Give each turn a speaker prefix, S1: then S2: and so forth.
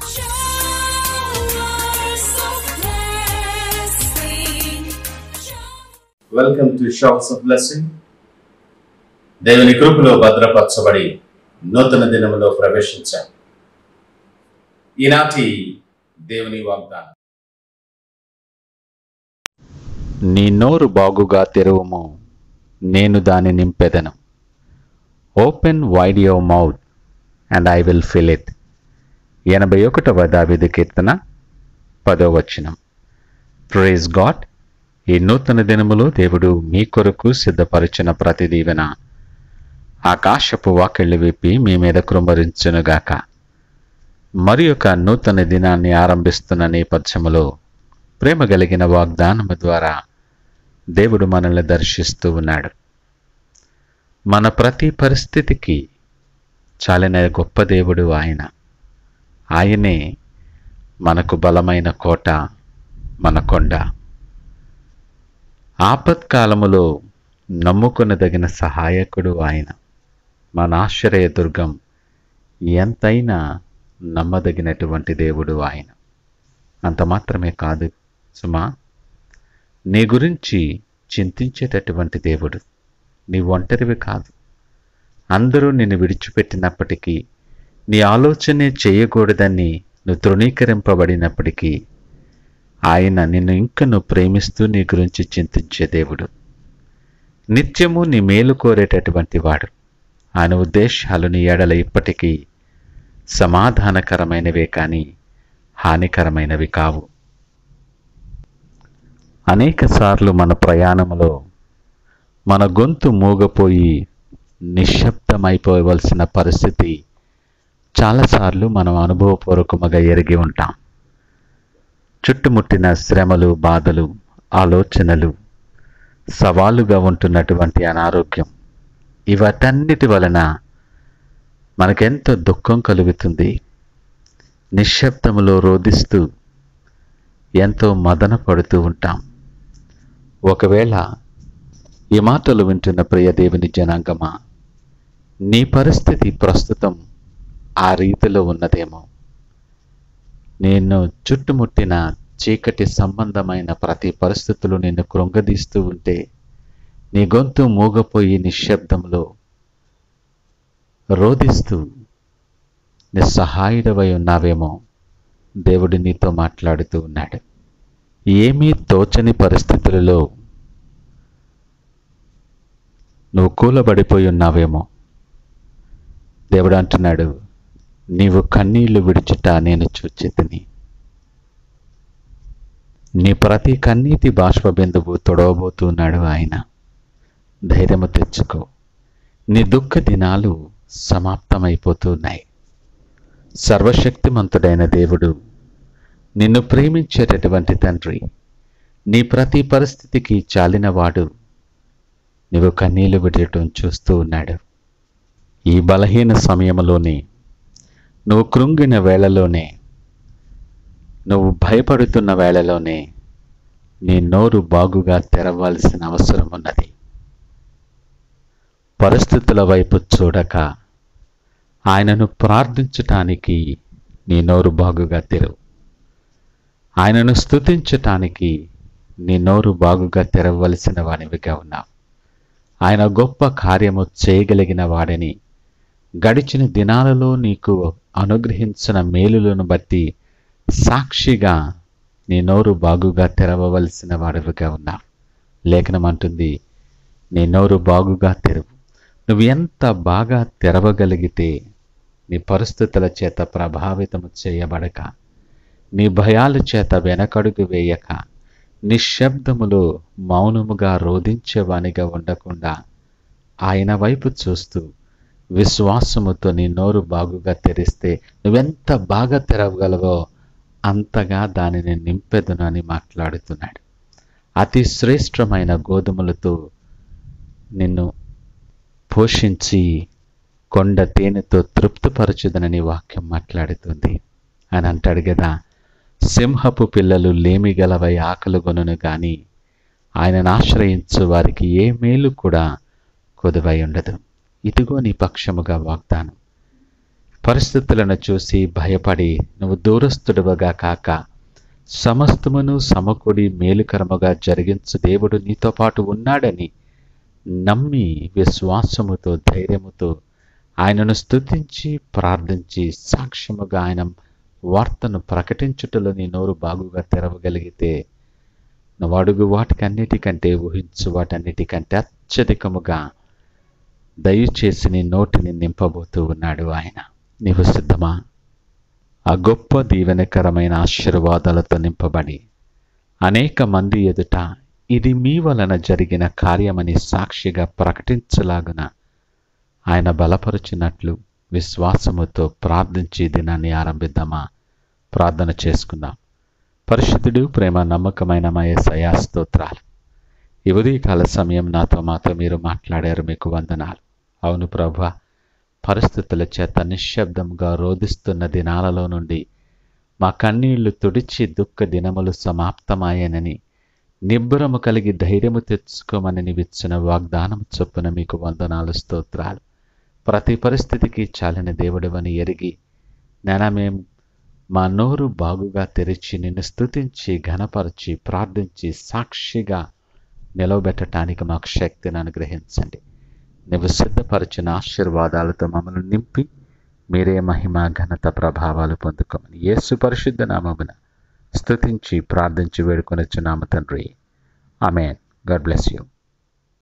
S1: Showers of blessing.
S2: Welcome to showers of blessing దేవుని కృపలో భద్రపరచబడి నూతన దినములో ప్రవేశించాం ఈనాటి దేవుని వాగ్దానం
S3: నీ నోరు బాగుగా తెరువుము నేను దాని నింపెదను open wide your mouth and I will fill it ఎనభై ఒకటవ దావిది కీర్తన పదో వచనం ప్రేజ్ గాడ్ ఈ నూతన దినములో దేవుడు మీ కొరకు సిద్ధపరిచిన ప్రతి దీవెన ఆకాశపు వాకిళ్ళు విప్పి మీ మీద కృంభరించునుగాక మరి ఒక నూతన దినాన్ని ఆరంభిస్తున్న నేపథ్యములో ప్రేమ కలిగిన వాగ్దానము ద్వారా దేవుడు మనల్ని దర్శిస్తూ ఉన్నాడు మన ప్రతి పరిస్థితికి చాలిన గొప్ప దేవుడు ఆయన ఆయనే మనకు బలమైన కోట మన కొండ ఆపత్కాలములో నమ్ముకొనదగిన సహాయకుడు ఆయన మన ఆశ్రయ దుర్గం ఎంతైనా నమ్మదగినటువంటి దేవుడు ఆయన అంత మాత్రమే కాదు సుమా నీ గురించి చింతించేటటువంటి దేవుడు నీ ఒంటరివి కాదు అందరూ నిన్ను విడిచిపెట్టినప్పటికీ నీ ఆలోచనే చేయకూడదని నువ్వు తృణీకరింపబడినప్పటికీ ఆయన నిన్ను ఇంకను ప్రేమిస్తూ నీ గురించి చింతించే దేవుడు నిత్యము నీ మేలు కోరేటటువంటి వాడు ఆయన ఉద్దేశాలు నీ ఎడల ఇప్పటికీ సమాధానకరమైనవే కానీ హానికరమైనవి కావు అనేక సార్లు మన ప్రయాణంలో మన గొంతు మూగపోయి నిశ్శబ్దమైపోవలసిన పరిస్థితి చాలాసార్లు మనం అనుభవపూర్వకముగా ఎరిగి ఉంటాం చుట్టుముట్టిన శ్రమలు బాధలు ఆలోచనలు సవాలుగా ఉంటున్నటువంటి అనారోగ్యం ఇవటన్నిటి వలన మనకెంతో దుఃఖం కలుగుతుంది నిశ్శబ్దములో రోధిస్తూ ఎంతో మదన పడుతూ ఉంటాం ఒకవేళ ఈ మాటలు వింటున్న ప్రియ దేవుని జనాంగమా నీ పరిస్థితి ప్రస్తుతం ఆ రీతిలో ఉన్నదేమో నేను చుట్టుముట్టిన చీకటి సంబంధమైన ప్రతి పరిస్థితులు నిన్ను కృంగదీస్తూ ఉంటే నీ గొంతు మూగపోయి నిశ్శబ్దంలో రోధిస్తూ నిస్సహాయుడవై ఉన్నావేమో దేవుడు నీతో మాట్లాడుతూ ఉన్నాడు ఏమీ తోచని పరిస్థితులలో నువ్వు కూలబడిపోయి ఉన్నావేమో దేవుడు అంటున్నాడు నీవు కన్నీళ్లు విడుచుట నేను చూచితిని నీ ప్రతి కన్నీటి బాష్ప బిందువు తొడవబోతున్నాడు ఆయన ధైర్యము తెచ్చుకో నీ దుఃఖ దినాలు సమాప్తమైపోతున్నాయి సర్వశక్తిమంతుడైన దేవుడు నిన్ను ప్రేమించేటటువంటి తండ్రి నీ ప్రతి పరిస్థితికి చాలినవాడు నీవు కన్నీళ్లు విడటం చూస్తూ ఉన్నాడు ఈ బలహీన సమయంలోనే నువ్వు కృంగిన వేళలోనే నువ్వు భయపడుతున్న వేళలోనే నీ నోరు బాగుగా తెరవాల్సిన అవసరం ఉన్నది పరిస్థితుల వైపు చూడక ఆయనను ప్రార్థించటానికి నీ నోరు బాగుగా తెరవు ఆయనను స్తుతించటానికి నీ నోరు బాగుగా తెరవలసిన వానివిగా ఉన్నావు ఆయన గొప్ప కార్యము చేయగలిగిన వాడని గడిచిన దినాలలో నీకు అనుగ్రహించిన మేలులను బట్టి సాక్షిగా నీ నోరు బాగుగా తెరవవలసిన వాడివిగా ఉన్నావు లేఖనం అంటుంది నీ నోరు బాగుగా తెరువు నువ్వు ఎంత బాగా తెరవగలిగితే నీ పరిస్థితుల చేత ప్రభావితం చేయబడక నీ భయాల చేత వెనకడుగు వేయక నిశ్శబ్దములో మౌనముగా రోధించేవానిగా ఉండకుండా ఆయన వైపు చూస్తూ విశ్వాసముతో నీ నోరు బాగుగా తెరిస్తే నువ్వెంత బాగా తెరవగలవో అంతగా దానిని నింపెదును అని మాట్లాడుతున్నాడు అతి శ్రేష్టమైన గోధుమలతో నిన్ను పోషించి కొండ తేనెతో తృప్తిపరచుదనని వాక్యం మాట్లాడుతుంది అని అంటాడు కదా సింహపు పిల్లలు లేమి గలవై ఆకలుగొనును గాని ఆయనను ఆశ్రయించు వారికి ఏ మేలు కూడా కొదువై ఉండదు ఇదిగో నీ పక్షముగా వాగ్దానం పరిస్థితులను చూసి భయపడి నువ్వు దూరస్తుడువగా కాక సమస్తమును సమకూడి మేలుకరముగా జరిగించు దేవుడు నీతో పాటు ఉన్నాడని నమ్మి విశ్వాసముతో ధైర్యముతో ఆయనను స్తుతించి ప్రార్థించి సాక్ష్యముగా ఆయన వార్తను ప్రకటించుటలో నీ నోరు బాగుగా తెరవగలిగితే నువ్వు అడుగు వాటికన్నిటికంటే ఊహించు వాటన్నిటికంటే అత్యధికముగా దయచేసి నీ నోటిని నింపబోతూ ఉన్నాడు ఆయన నీవు సిద్ధమా ఆ గొప్ప దీవెనకరమైన ఆశీర్వాదాలతో నింపబడి అనేక మంది ఎదుట ఇది మీ వలన జరిగిన కార్యమని సాక్షిగా ప్రకటించలాగున ఆయన బలపరుచినట్లు విశ్వాసముతో ప్రార్థించి దినాన్ని ఆరంభిద్దామా ప్రార్థన చేసుకుందాం పరిశుద్ధుడు ప్రేమ నమ్మకమైన మా యేసయ్యా స్తోత్రాలు ఈ ఉదయకాల సమయం నాతో మాతో మీరు మాట్లాడారు మీకు వందనాలు అవును ప్రభా పరిస్థితుల చేత నిశ్శబ్దంగా రోధిస్తున్న దినాలలో నుండి మా కన్నీళ్లు తుడిచి దుఃఖ దినములు సమాప్తమాయనని నిబ్బరము కలిగి ధైర్యము తెచ్చుకోమని నీవిచ్చిన వాగ్దానం చొప్పున మీకు వందనాలు స్తోత్రాలు ప్రతి పరిస్థితికి చాలిన దేవుడివని ఎరిగి నేన మేం మా నోరు బాగుగా తెరిచి నిన్ను స్తుతించి ఘనపరిచి ప్రార్థించి సాక్షిగా నిలవబెట్టడానికి మాకు శక్తిని అనుగ్రహించండి నువ్వు సిద్ధపరిచిన ఆశీర్వాదాలతో మమ్మల్ని నింపి మీరే మహిమ ఘనత ప్రభావాలు పొందుకోమని యేసు పరిశుద్ధ నామమున స్తుతించి ప్రార్థించి వేడుకొనొచ్చు నామ తండ్రి ఆమెన్ గాడ్ బ్లెస్ యూ